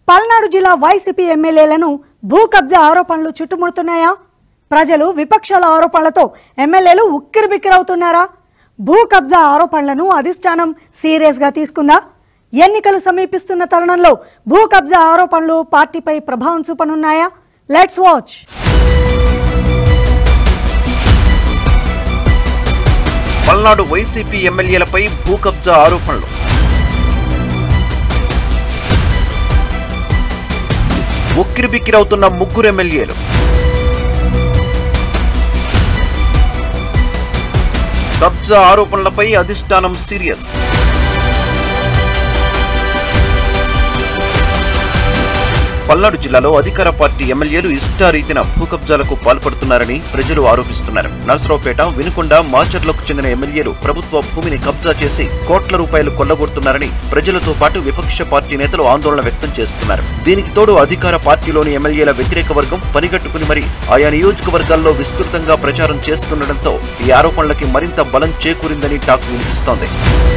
పల్నాడు జిల్లా వైసీపీ ఎమ్మెల్యేలను భూ కబ్జా ఆరోపణలు చుట్టుముడుతున్నాయా ప్రజలు విపక్షాల ఆరోపణలతో ఎమ్మెల్యేలు ఉక్కిరిబిక్కిరవుతున్నారా భూ కబ్జా ఆరోపణలను అధిష్టానం సీరియస్గా తీసుకుందా ఎన్నికలు సమీపిస్తున్న తరుణంలో భూ కబ్జా ఆరోపణలు పార్టీపై ప్రభావం చూపనున్నాయా లెట్స్ వాచ్ పల్నాడు వైసీపీ ఎమ్మెల్యేలపై భూ కబ్జా ఆరోపణలు ఉక్కిరిబిక్కిరవుతున్న ముగ్గురు ఎమ్మెల్యేలు కబ్జా ఆరోపణలపై అధిష్టానం సీరియస్ పల్నాడు జిల్లాలో అధికార పార్టీ ఎమ్మెల్యేలు ఇష్టారీతిన భూ కబ్జాలకు పాల్పడుతున్నారని ప్రజలు ఆరోపిస్తున్నారు నరసరావుపేట వినుకొండ మాచర్లకు చెందిన ఎమ్మెల్యేలు ప్రభుత్వ భూమిని కబ్జా చేసి కోట్ల రూపాయలు కొల్లగొడుతున్నారని ప్రజలతో పాటు విపక్ష పార్టీ నేతలు ఆందోళన వ్యక్తం చేస్తున్నారు దీనికి తోడు అధికార పార్టీలోని ఎమ్మెల్యేల వ్యతిరేక వర్గం పనిగట్టుకుని మరి ఆయా నియోజకవర్గాల్లో విస్తృతంగా ప్రచారం చేస్తుండటంతో ఈ ఆరోపణలకి మరింత బలం చేకూరిందని టాక్ వినిపిస్తోంది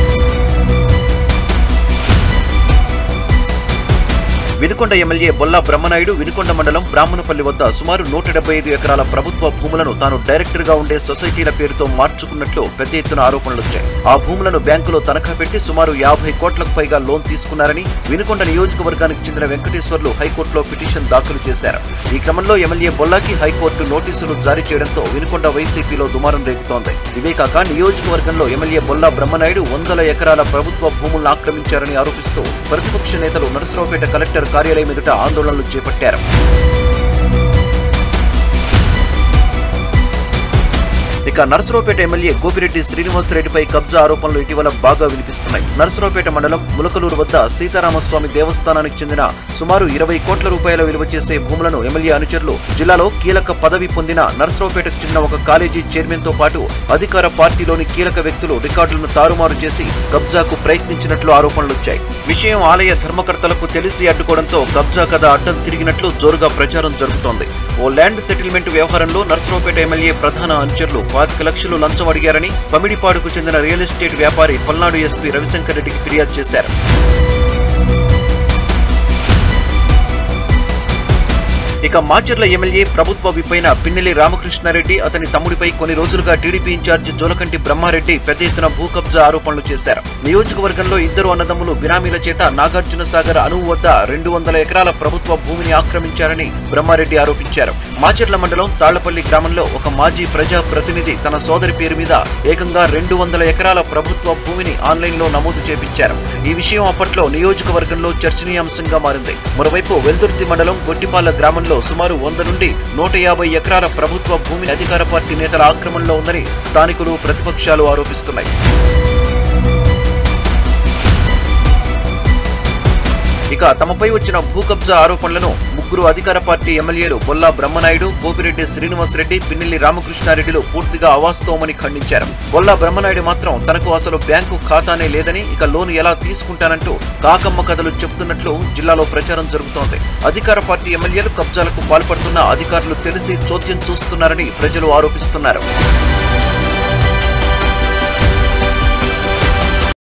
వినుకొండ ఎమ్మెల్యే బొల్లా బ్రహ్మనాయుడు వినుకొండ మండలం బ్రాహ్మణపల్లి వద్ద సుమారు నూట డెబ్బై ఐదు ఎకరాల ప్రభుత్వ భూములను తాను డైరెక్టర్ గా ఉండే సొసైటీల పేరుతో మార్చుకున్నట్లు పెద్ద ఎత్తున ఆరోపణలు వచ్చాయి ఆ భూములను బ్యాంకులో తనఖా పెట్టి సుమారు యాభై కోట్లకు పైగా లోన్ తీసుకున్నారని వినుకొండ నియోజకవర్గానికి చెందిన వెంకటేశ్వర్లు హైకోర్టులో పిటిషన్ దాఖలు చేశారు ఈ క్రమంలో ఎమ్మెల్యే బొల్లాకి హైకోర్టు నోటీసులు జారీ చేయడంతో వినుకొండ వైసీపీలో దుమారం రేగుతోంది ఇవే కాక నియోజకవర్గంలో ఎమ్మెల్యే బొల్లా బ్రహ్మనాయుడు వందల ఎకరాల ప్రభుత్వ భూములను ఆక్రమించారని ఆరోపిస్తూ ప్రతిపక్ష నేతలు నరసరావుపేట కలెక్టర్ కార్యాలయం ఎదుట ఆందోళనలు చేపట్టారు ఇక నరసరావుపేట ఎమ్మెల్యే గోపిరెడ్డి శ్రీనివాసరెడ్డిపై కబ్జా ఆరోపణలు ఇటీవల బాగా వినిపిస్తున్నాయి నరసరావుపేట మండలం ములకలూరు వద్ద సీతారామస్వామి దేవస్థానానికి చెందిన సుమారు ఇరవై కోట్ల రూపాయల విలువ చేసే భూములను ఎమ్మెల్యే అనుచరులు జిల్లాలో కీలక పదవి పొందిన నరసరావుపేటకు చెందిన ఒక కాలేజీ చైర్మన్ తో పాటు అధికార పార్టీలోని కీలక వ్యక్తులు రికార్డులను తారుమారు చేసి కబ్జాకు ప్రయత్నించినట్లు ఆరోపణలు వచ్చాయి విషయం ఆలయ ధర్మకర్తలకు తెలిసి అడ్డుకోవడంతో కబ్జా కథ అడ్డం తిరిగినట్లు జోరుగా ప్రచారం జరుగుతోంది ఓ ల్యాండ్ సెటిల్మెంట్ వ్యవహారంలో నర్సరావుపేట ఎమ్మెల్యే ప్రధాన అనుచరులు పాతిక లక్షలు లంచం అడిగారని పమిడిపాడుకు చెందిన రియల్ ఎస్టేట్ వ్యాపారి పల్నాడు ఎస్పీ రవిశంకర్ రెడ్డికి ఫిర్యాదు చేశారు ఇక మాచర్ల ఎమ్మెల్యే ప్రభుత్వ విపైన పిన్నెల్లి రామకృష్ణారెడ్డి అతని తమ్ముడిపై కొన్ని రోజులుగా టీడీపీ ఇన్ఛార్జి జోలకంటి బ్రహ్మారెడ్డి పెద్ద ఎత్తున భూ కబ్జా ఆరోపణలు చేశారు నియోజకవర్గంలో ఇద్దరు అన్నదమ్ములు బినామీల చేత నాగార్జున సాగర్ అనువు వద్ద రెండు వందల ఎకరాల ప్రభుత్వ భూమిని ఆక్రమించారని బ్రహ్మారెడ్డి ఆరోపించారు మాచర్ల మండలం తాళ్లపల్లి గ్రామంలో ఒక మాజీ ప్రజా ప్రతినిధి తన సోదరి పేరు మీద ఏకంగా రెండు వందల ఎకరాల ప్రభుత్వ భూమిని ఆన్లైన్ లో నమోదు చేపించారు ఈ విషయం అప్పట్లో నియోజకవర్గంలో చర్చనీయాంశంగా మారింది మరోవైపు వెల్దుర్తి మండలం గొట్టిపాల గ్రామంలో సుమారు వంద నుండి నూట యాభై ఎకరాల ప్రభుత్వ భూమిని అధికార పార్టీ నేతల ఆక్రమణలో ఉందని స్థానికులు ప్రతిపక్షాలు ఆరోపిస్తున్నాయి ఇక తమపై వచ్చిన భూ కబ్జా ఆరోపణలను ముగ్గురు అధికార పార్టీ ఎమ్మెల్యేలు బొల్లా బ్రహ్మనాయుడు గోపిరెడ్డి శ్రీనివాసరెడ్డి పిన్నెల్లి రామకృష్ణారెడ్డిలు పూర్తిగా అవాస్తవమని ఖండించారు బొల్లా బ్రహ్మనాయుడు మాత్రం తనకు అసలు బ్యాంకు ఖాతానే లేదని ఇక లోన్ ఎలా తీసుకుంటానంటూ కాకమ్మ కథలు చెబుతున్నట్లు జిల్లాలో ప్రచారం జరుగుతోంది అధికార పార్టీ ఎమ్మెల్యేలు కబ్జాలకు పాల్పడుతున్న అధికారులు తెలిసి చోద్యం చూస్తున్నారని ప్రజలు ఆరోపిస్తున్నారు